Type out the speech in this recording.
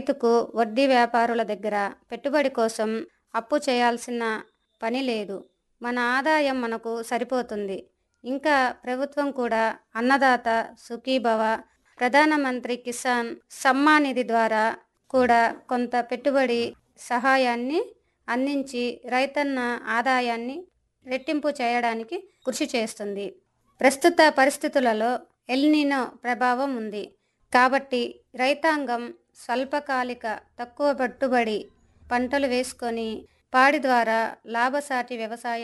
రైతుకు వడ్డీ వ్యాపారుల దగ్గర పెట్టుబడి కోసం అప్పు చేయాల్సిన పని లేదు మన ఆదాయం మనకు సరిపోతుంది ఇంకా ప్రభుత్వం కూడా అన్నదాత సుఖీభవ ప్రధానమంత్రి కిసాన్ సమ్మాన్ నిధి ద్వారా కూడా కొంత పెట్టుబడి సహాయాన్ని అందించి రైతన్న ఆదాయాన్ని రెట్టింపు చేయడానికి కృషి చేస్తుంది ప్రస్తుత పరిస్థితులలో ఎల్నినో ప్రభావం ఉంది కాబట్టి రైతాంగం స్వల్పకాలిక తక్కువ పెట్టుబడి పంటలు వేసుకొని పాడి ద్వారా లాభసాటి వ్యవసాయం